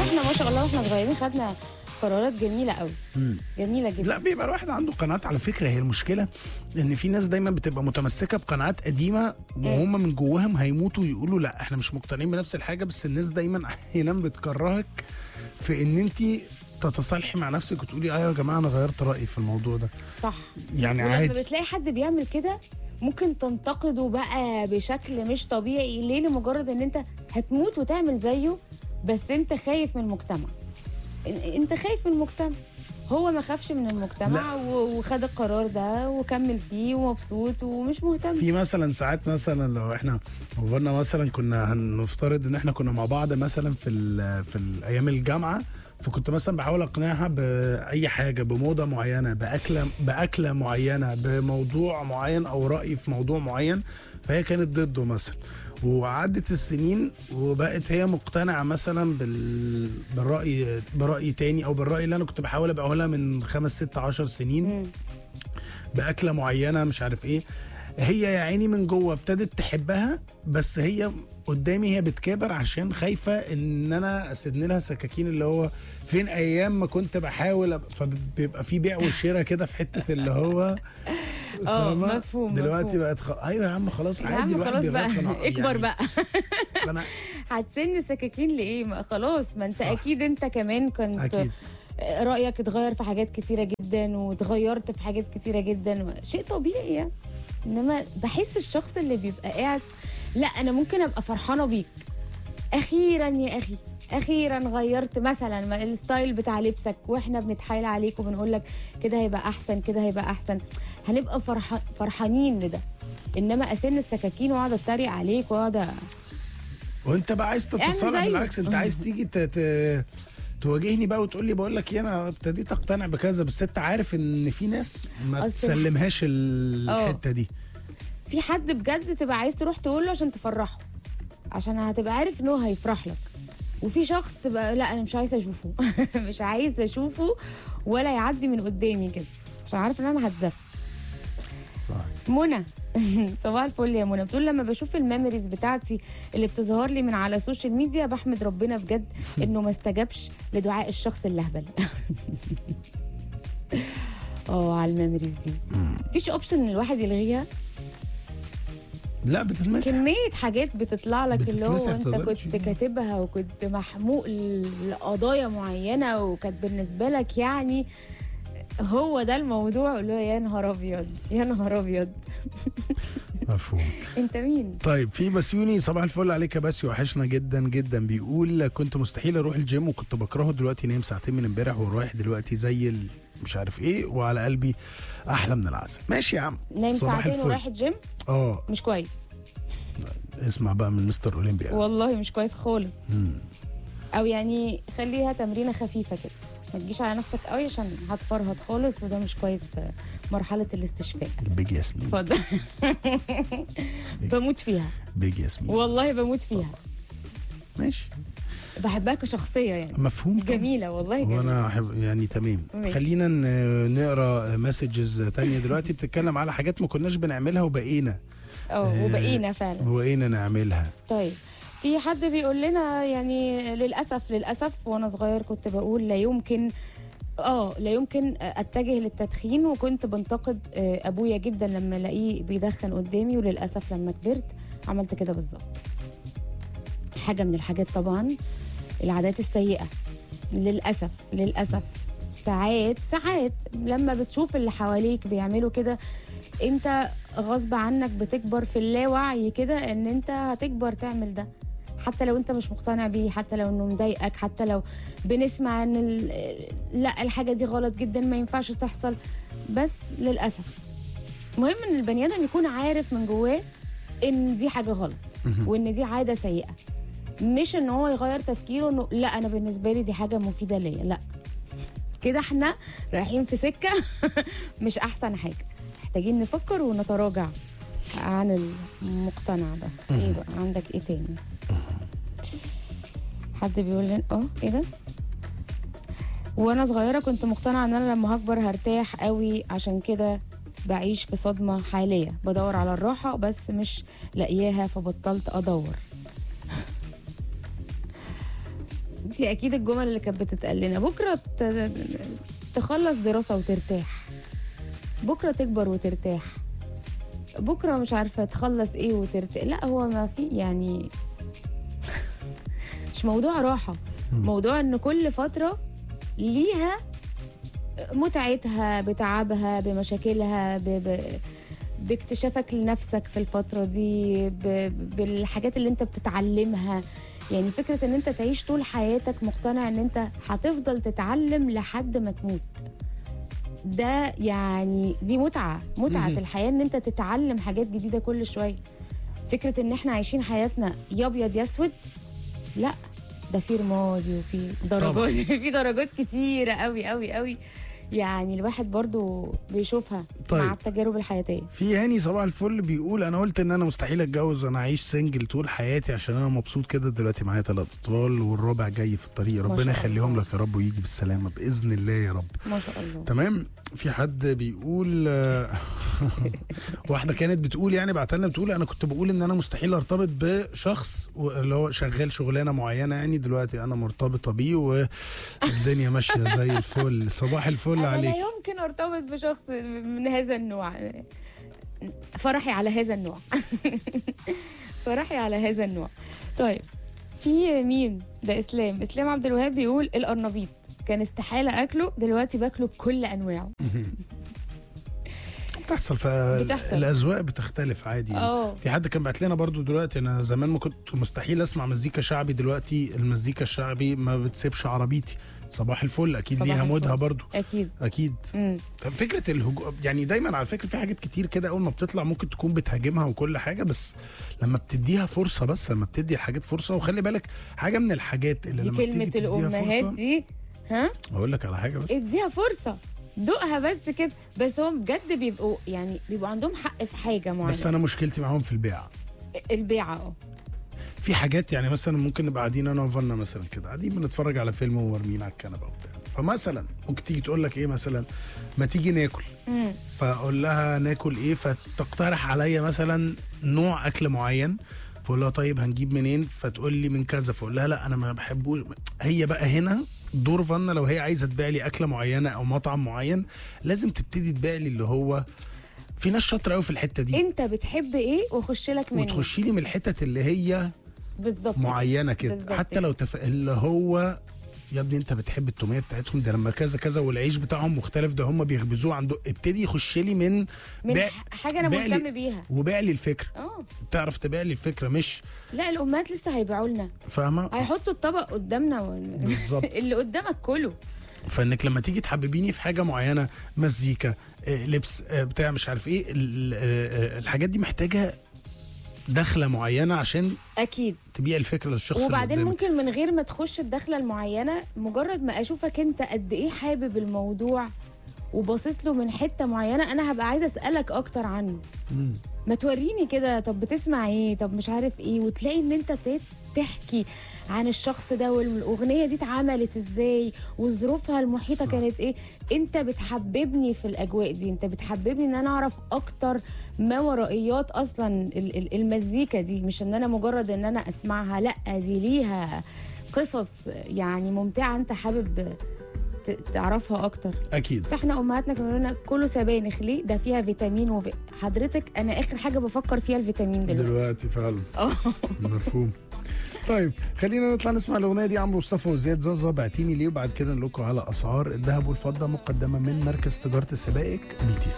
احنا ما شاء الله واحنا صغيرين خدنا قرارات جميله قوي جميله جدا لا بيبقى الواحد عنده قناعات على فكره هي المشكله ان في ناس دايما بتبقى متمسكه بقناعات قديمه وهم من جواهم هيموتوا يقولوا لا احنا مش مقتنعين بنفس الحاجه بس الناس دايما احيانا بتكرهك في ان انت تتصالحي مع نفسك وتقولي ايوه يا جماعه انا غيرت رايي في الموضوع ده صح يعني ولما عادي بتلاقي حد بيعمل كده ممكن تنتقده بقى بشكل مش طبيعي ليه لمجرد ان انت هتموت وتعمل زيه بس انت خايف من المجتمع انت خايف من المجتمع هو ما خافش من المجتمع و- وخد القرار ده وكمل فيه ومبسوط ومش مهتم في مثلا ساعات مثلا لو احنا قلنا مثلا كنا هنفترض ان احنا كنا مع بعض مثلا في ال في ال- ايام الجامعه فكنت مثلا بحاول اقنعها باي حاجه بموضه معينه باكله باكله معينه بموضوع معين او راي في موضوع معين فهي كانت ضده مثلا وعدت السنين وبقت هي مقتنعه مثلا بال... بالراي براي تاني او بالراي اللي انا كنت بحاول ابيعه لها من خمس ست عشر سنين باكله معينه مش عارف ايه هي يا عيني من جوه ابتدت تحبها بس هي قدامي هي بتكابر عشان خايفه ان انا اسدن لها سكاكين اللي هو فين ايام ما كنت بحاول أب- فبيبقى في بيع وشراء كده في حته اللي هو فاهمة؟ مفهوم، دلوقتي مفهوم. بقت خ... ايوه يا عم خلاص يا عادي عم الواحد خلاص بيغير بقى قناع- اكبر يعني بقى قناع- هتسن سكاكين لايه ما خلاص ما انت صح. اكيد انت كمان كنت اكيد رايك اتغير في حاجات كتيره جدا واتغيرت في حاجات كتيره جدا شيء طبيعي يعني انما بحس الشخص اللي بيبقى قاعد لا انا ممكن ابقى فرحانه بيك اخيرا يا اخي اخيرا غيرت مثلا ما الستايل بتاع لبسك واحنا بنتحايل عليك وبنقول لك كده هيبقى احسن كده هيبقى احسن هنبقى فرح... فرحانين لده انما اسن السكاكين واقعد اتريق عليك واقعد أ- وانت بقى عايز اعمل تتصالح زيه. بالعكس انت عايز تيجي ت... ت... تواجهني بقى وتقول لي بقول لك ايه انا ابتديت اقتنع بكذا بس انت عارف ان في ناس ما أصل- تسلمهاش الحته دي في حد بجد تبقى عايز تروح تقول له عشان تفرحه عشان هتبقى عارف ان هو هيفرح لك وفي شخص تبقى لا انا مش عايزه اشوفه مش عايزه اشوفه ولا يعدي من قدامي كده عشان عارف ان انا هتزف صح منى صباح الفل يا منى بتقول لما بشوف الميموريز بتاعتي اللي بتظهر لي من على السوشيال ميديا بحمد ربنا بجد انه ما استجابش لدعاء الشخص اللهبل اه على الميموريز دي مفيش اوبشن ان الواحد يلغيها لا بتتمسح كمية حاجات بتطلع لك اللي هو بتتمسح انت تقدرش. كنت كاتبها وكنت محموق لقضايا معينة وكانت بالنسبة لك يعني هو ده الموضوع اللي هو يا نهار ابيض يا نهار ابيض مفهوم انت مين؟ طيب في بسيوني صباح الفل عليك يا باسي وحشنا جدا جدا بيقول كنت مستحيل اروح الجيم وكنت بكرهه دلوقتي نايم ساعتين من امبارح ورايح دلوقتي زي ال- مش عارف ايه وعلى قلبي احلى من العسل ماشي يا عم نايم صباح ساعتين الفل. ورايح الجيم اه مش كويس اسمع بقى من مستر اولمبيا والله مش كويس خالص او يعني خليها تمرينه خفيفه كده ما تجيش على نفسك قوي عشان هتفرهد خالص وده مش كويس في مرحله الاستشفاء بيج ياسمين اتفضل بموت فيها بيج ياسمين والله بموت فيها ماشي بحبها كشخصيه يعني مفهوم طبعاً. جميله والله جميله وانا احب يعني تمام ماشي. خلينا ن- نقرا مسجز تانية دلوقتي بتتكلم على حاجات ما كناش بنعملها وبقينا اه وبقينا فعلا وبقينا نعملها طيب في حد بيقول لنا يعني للاسف للاسف وانا صغير كنت بقول لا يمكن اه لا يمكن اتجه للتدخين وكنت بنتقد آه، ابويا جدا لما الاقيه بيدخن قدامي وللاسف لما كبرت عملت كده بالظبط حاجه من الحاجات طبعا العادات السيئه للاسف للاسف ساعات ساعات لما بتشوف اللي حواليك بيعملوا كده انت غصب عنك بتكبر في اللاوعي كده ان انت هتكبر تعمل ده حتى لو انت مش مقتنع بيه حتى لو انه مضايقك حتى لو بنسمع ان ال- لا الحاجه دي غلط جدا ما ينفعش تحصل بس للاسف مهم ان البني ادم يكون عارف من جواه ان دي حاجه غلط وان دي عاده سيئه مش ان هو يغير تفكيره انه لا انا بالنسبه لي دي حاجه مفيده ليا لا كده احنا رايحين في سكه مش احسن حاجه محتاجين نفكر ونتراجع عن المقتنع ده ايه بقى عندك ايه تاني حد بيقول لي اه ايه ده وانا صغيره كنت مقتنعه ان انا لما هكبر هرتاح قوي عشان كده بعيش في صدمه حاليه بدور على الراحه بس مش لاقياها فبطلت ادور دي اكيد الجمل اللي كانت بتتقال لنا بكره ت- تخلص دراسه وترتاح بكره تكبر وترتاح بكره مش عارفه تخلص ايه وترتاح لا هو ما في يعني مش موضوع راحه موضوع ان كل فتره ليها متعتها بتعبها بمشاكلها ب... ب... باكتشافك لنفسك في الفترة دي ب... بالحاجات اللي انت بتتعلمها يعني فكرة ان انت تعيش طول حياتك مقتنع ان انت هتفضل تتعلم لحد ما تموت ده يعني دي متعة متعة مهم. الحياة ان انت تتعلم حاجات جديدة كل شوية فكرة ان احنا عايشين حياتنا يا ابيض يا اسود لا ده في رمادي وفي درجات في درجات كتيرة قوي قوي قوي يعني الواحد برضو بيشوفها طيب. مع التجارب الحياتية في هاني صباح الفل بيقول انا قلت ان انا مستحيل اتجوز وانا اعيش سنجل طول حياتي عشان انا مبسوط كده دلوقتي معايا ثلاث اطفال والرابع جاي في الطريق شاء ربنا يخليهم الله. لك يا رب ويجي بالسلامه باذن الله يا رب ما شاء الله تمام في حد بيقول آه، واحده كانت بتقول يعني بعت لنا بتقول انا كنت بقول ان انا مستحيل ارتبط بشخص و- اللي هو شغال شغلانه معينه يعني دلوقتي انا مرتبطه بيه والدنيا ماشيه زي الفل صباح الفل أنا عليك لا يمكن أرتبط بشخص من هذا النوع فرحي على هذا النوع فرحي على هذا النوع طيب في مين ده اسلام اسلام عبد الوهاب بيقول القرنبيط كان استحاله اكله دلوقتي باكله بكل انواعه بتحصل بتحصل. فالاذواق بتختلف عادي اه في حد كان بعت لنا برضو دلوقتي انا زمان ما كنت مستحيل اسمع مزيكا شعبي دلوقتي المزيكا الشعبي ما بتسيبش عربيتي صباح الفل اكيد صباح ليها الفل. مودها برضو اكيد اكيد امم طب فكره الهجوم يعني دايما على فكره في حاجات كتير كده اول ما بتطلع ممكن تكون بتهاجمها وكل حاجه بس لما بتديها فرصه بس لما بتدي الحاجات فرصه وخلي بالك حاجه من الحاجات اللي دي لما بتيجي كلمه تديها الامهات فرصه دي ها اقول لك على حاجه بس اديها فرصه دوقها بس كده بس هم بجد بيبقوا يعني بيبقوا عندهم حق في حاجه معينه بس انا مشكلتي معاهم في البيع البيعه اه في حاجات يعني مثلا ممكن نبقى قاعدين انا وفنا مثلا كده قاعدين بنتفرج على فيلم ومرميين على الكنبه وبتاع فمثلا ممكن تيجي تقول لك ايه مثلا ما تيجي ناكل مم. فاقول لها ناكل ايه فتقترح عليا مثلا نوع اكل معين فاقول لها طيب هنجيب منين فتقول لي من كذا فاقول لها لا انا ما بحبوش هي بقى هنا دور فنا لو هي عايزه تبيع لي اكله معينه او مطعم معين لازم تبتدي تبيع لي اللي هو في ناس شاطره قوي في الحته دي انت بتحب ايه واخش لك منه وتخشي لي من الحتت اللي هي بالظبط معينه كده بالظبط حتى كده. لو تف... اللي هو يا ابني انت بتحب التوميه بتاعتهم ده لما كذا كذا والعيش بتاعهم مختلف ده هم بيخبزوه عنده ابتدي يخش لي من من بيع- ح- حاجه انا بيع لي- مهتم بيها وبيع لي الفكره اه تعرف تبيع لي الفكره مش لا الامهات لسه هيبيعوا لنا فاهمه هيحطوا الطبق قدامنا و... بالظبط. اللي قدامك كله فانك لما تيجي تحببيني في حاجه معينه مزيكا آه، لبس آه، بتاع مش عارف ايه ال- آه، آه، الحاجات دي محتاجه دخله معينه عشان اكيد تبيع الفكره للشخص اللي وبعدين قدامك. ممكن من غير ما تخش الدخله المعينه مجرد ما اشوفك انت قد ايه حابب الموضوع وباصص له من حته معينه انا هبقى عايزه اسالك اكتر عنه مم. ما توريني كده طب بتسمع ايه طب مش عارف ايه وتلاقي ان انت ابتديت تحكي عن الشخص ده والاغنيه دي اتعملت ازاي وظروفها المحيطه صح. كانت ايه انت بتحببني في الاجواء دي انت بتحببني ان انا اعرف اكتر ما ورائيات اصلا ال- ال- المزيكا دي مش ان انا مجرد ان انا اسمعها لا دي ليها قصص يعني ممتعه انت حابب ت- تعرفها اكتر اكيد بس احنا امهاتنا كانوا يقولوا لنا كله سبانخ ليه ده فيها فيتامين وفي... حضرتك انا اخر حاجه بفكر فيها الفيتامين دلوقتي دلوقتي فعلا اه مفهوم طيب خلينا نطلع نسمع الاغنيه دي عمرو مصطفى وزياد زازا بعتيني ليه وبعد كده نقول لكم على اسعار الذهب والفضه مقدمه من مركز تجاره السبائك بي تي سي